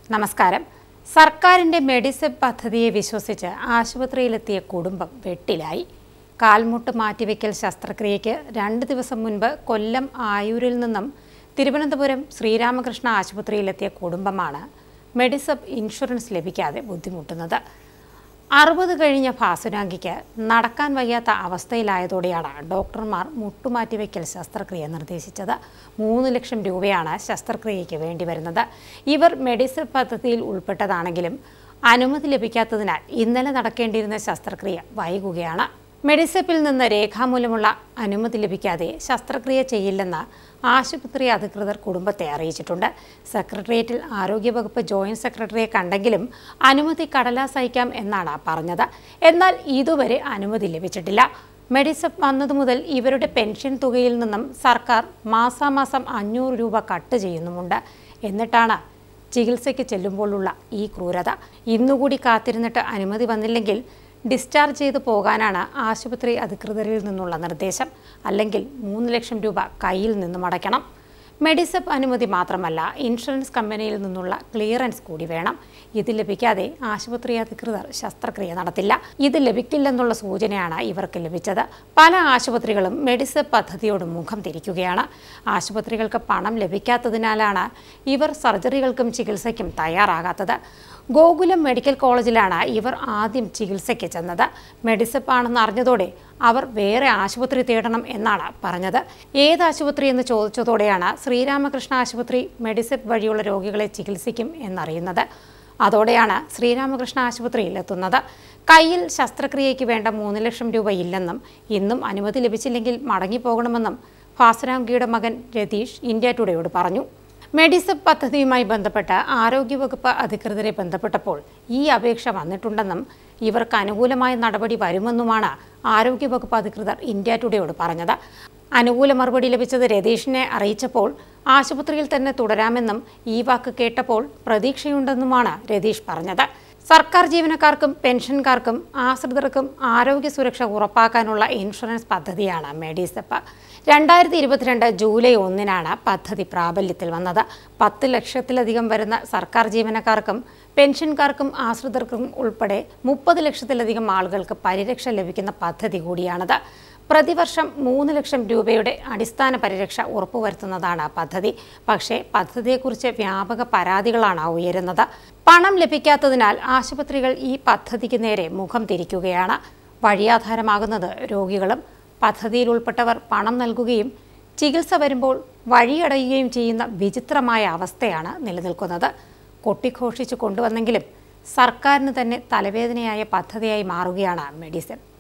നമസ്കാരം സർക്കാരിന്റെ മെഡിസെപ് പദ്ധതിയെ വിശ്വസിച്ച് ആശുപത്രിയിലെത്തിയ കുടുംബം വെട്ടിലായി കാൽമുട്ട് മാറ്റിവെക്കൽ ശസ്ത്രക്രിയയ്ക്ക് രണ്ട് ദിവസം മുൻപ് കൊല്ലം ആയൂരിൽ നിന്നും തിരുവനന്തപുരം ശ്രീരാമകൃഷ്ണ ആശുപത്രിയിലെത്തിയ കുടുംബമാണ് മെഡിസെപ് ഇൻഷുറൻസ് ലഭിക്കാതെ ബുദ്ധിമുട്ടുന്നത് അറുപത് കഴിഞ്ഞ ഭാസുരാങ്കിക്ക് നടക്കാൻ വയ്യാത്ത അവസ്ഥയിലായതോടെയാണ് ഡോക്ടർമാർ മുട്ടുമാറ്റിവെക്കൽ ശസ്ത്രക്രിയ നിർദ്ദേശിച്ചത് മൂന്ന് ലക്ഷം രൂപയാണ് ശസ്ത്രക്രിയയ്ക്ക് വേണ്ടി വരുന്നത് ഇവർ മെഡിസിൻ പദ്ധതിയിൽ ഉൾപ്പെട്ടതാണെങ്കിലും അനുമതി ലഭിക്കാത്തതിനാൽ ഇന്നലെ നടക്കേണ്ടിയിരുന്ന ശസ്ത്രക്രിയ വൈകുകയാണ് മെഡിസെപ്പിൽ നിന്ന് രേഖാമൂലമുള്ള അനുമതി ലഭിക്കാതെ ശസ്ത്രക്രിയ ചെയ്യില്ലെന്ന് ആശുപത്രി അധികൃതർ കുടുംബത്തെ അറിയിച്ചിട്ടുണ്ട് സെക്രട്ടേറിയറ്റിൽ ആരോഗ്യവകുപ്പ് ജോയിന്റ് സെക്രട്ടറിയെ കണ്ടെങ്കിലും അനുമതി കടലാസ് അയക്കാം എന്നാണ് പറഞ്ഞത് എന്നാൽ ഇതുവരെ അനുമതി ലഭിച്ചിട്ടില്ല മെഡിസെപ്പ് വന്നതു മുതൽ ഇവരുടെ പെൻഷൻ തുകയിൽ നിന്നും സർക്കാർ മാസാമാസം അഞ്ഞൂറ് രൂപ കട്ട് ചെയ്യുന്നുമുണ്ട് എന്നിട്ടാണ് ചികിത്സയ്ക്ക് ചെല്ലുമ്പോഴുള്ള ഈ ക്രൂരത ഇന്നുകൂടി കാത്തിരുന്നിട്ട് അനുമതി വന്നില്ലെങ്കിൽ ഡിസ്ചാർജ് ചെയ്തു പോകാനാണ് ആശുപത്രി അധികൃതരിൽ നിന്നുള്ള നിർദ്ദേശം അല്ലെങ്കിൽ മൂന്ന് ലക്ഷം രൂപ കയ്യിൽ നിന്നും അടയ്ക്കണം മെഡിസെപ്പ് അനുമതി മാത്രമല്ല ഇൻഷുറൻസ് കമ്പനിയിൽ നിന്നുള്ള ക്ലിയറൻസ് കൂടി വേണം ഇത് ലഭിക്കാതെ ആശുപത്രി അധികൃതർ ശസ്ത്രക്രിയ നടത്തില്ല ഇത് ലഭിക്കില്ലെന്നുള്ള സൂചനയാണ് ഇവർക്ക് ലഭിച്ചത് പല ആശുപത്രികളും മെഡിസെപ്പ് പദ്ധതിയോട് മുഖം തിരിക്കുകയാണ് ആശുപത്രികൾക്ക് പണം ലഭിക്കാത്തതിനാലാണ് ഇവർ സർജറികൾക്കും ചികിത്സയ്ക്കും തയ്യാറാകാത്തത് ഗോകുലം മെഡിക്കൽ കോളേജിലാണ് ഇവർ ആദ്യം ചികിത്സയ്ക്ക് ചെന്നത് മെഡിസെപ്പ് ആണെന്ന് അറിഞ്ഞതോടെ അവർ വേറെ ആശുപത്രി തേടണം എന്നാണ് പറഞ്ഞത് ഏത് ആശുപത്രി എന്ന് ചോദിച്ചതോടെയാണ് ശ്രീരാമകൃഷ്ണ ആശുപത്രി മെഡിസെപ്പ് വഴിയുള്ള രോഗികളെ ചികിത്സിക്കും എന്നറിയുന്നത് അതോടെയാണ് ശ്രീരാമകൃഷ്ണ ആശുപത്രിയിൽ എത്തുന്നത് കയ്യിൽ ശസ്ത്രക്രിയയ്ക്ക് വേണ്ട മൂന്ന് ലക്ഷം രൂപ ഇല്ലെന്നും ഇന്നും അനുമതി ലഭിച്ചില്ലെങ്കിൽ മടങ്ങിപ്പോകണമെന്നും ഭാസരാംഗിയുടെ മകൻ രതീഷ് ഇന്ത്യ ടുഡേയോട് പറഞ്ഞു മെഡിസെപ്പ് പദ്ധതിയുമായി ബന്ധപ്പെട്ട് ആരോഗ്യവകുപ്പ് അധികൃതരെ ബന്ധപ്പെട്ടപ്പോൾ ഈ അപേക്ഷ വന്നിട്ടുണ്ടെന്നും ഇവർക്ക് അനുകൂലമായ നടപടി വരുമെന്നുമാണ് ആരോഗ്യവകുപ്പ് അധികൃതർ ഇന്ത്യ ടുഡേയോട് പറഞ്ഞത് അനുകൂല മറുപടി ലഭിച്ചത് രതീഷിനെ അറിയിച്ചപ്പോൾ ആശുപത്രിയിൽ തന്നെ തുടരാമെന്നും ഈ വാക്ക് കേട്ടപ്പോൾ പ്രതീക്ഷയുണ്ടെന്നുമാണ് രതീഷ് പറഞ്ഞത് സർക്കാർ ജീവനക്കാർക്കും പെൻഷൻകാർക്കും ആശ്രിതർക്കും ആരോഗ്യ സുരക്ഷ ഉറപ്പാക്കാനുള്ള ഇൻഷുറൻസ് പദ്ധതിയാണ് മെഡിസെപ്പ് രണ്ടായിരത്തി ഇരുപത്തിരണ്ട് ജൂലൈ ഒന്നിനാണ് പദ്ധതി പ്രാബല്യത്തിൽ വന്നത് പത്ത് ലക്ഷത്തിലധികം വരുന്ന സർക്കാർ ജീവനക്കാർക്കും പെൻഷൻകാർക്കും ആശ്രിതർക്കും ഉൾപ്പെടെ മുപ്പത് ലക്ഷത്തിലധികം ആളുകൾക്ക് പരിരക്ഷ ലഭിക്കുന്ന പദ്ധതി കൂടിയാണിത് പ്രതിവർഷം മൂന്ന് ലക്ഷം രൂപയുടെ അടിസ്ഥാന പരിരക്ഷ ഉറപ്പുവരുത്തുന്നതാണ് പദ്ധതി പക്ഷേ പദ്ധതിയെക്കുറിച്ച് വ്യാപക പരാതികളാണ് ഉയരുന്നത് പണം ലഭിക്കാത്തതിനാൽ ആശുപത്രികൾ ഈ പദ്ധതിക്ക് നേരെ മുഖം തിരിക്കുകയാണ് വഴിയാധാരമാകുന്നത് രോഗികളും പദ്ധതിയിൽ ഉൾപ്പെട്ടവർ പണം നൽകുകയും ചികിത്സ വരുമ്പോൾ വഴിയടയുകയും ചെയ്യുന്ന വിചിത്രമായ അവസ്ഥയാണ് നിലനിൽക്കുന്നത് കൊട്ടിഘോഷിച്ച് കൊണ്ടുവന്നെങ്കിലും സർക്കാരിന് തന്നെ തലവേദനയായ പദ്ധതിയായി മാറുകയാണ് മെഡിസിൻ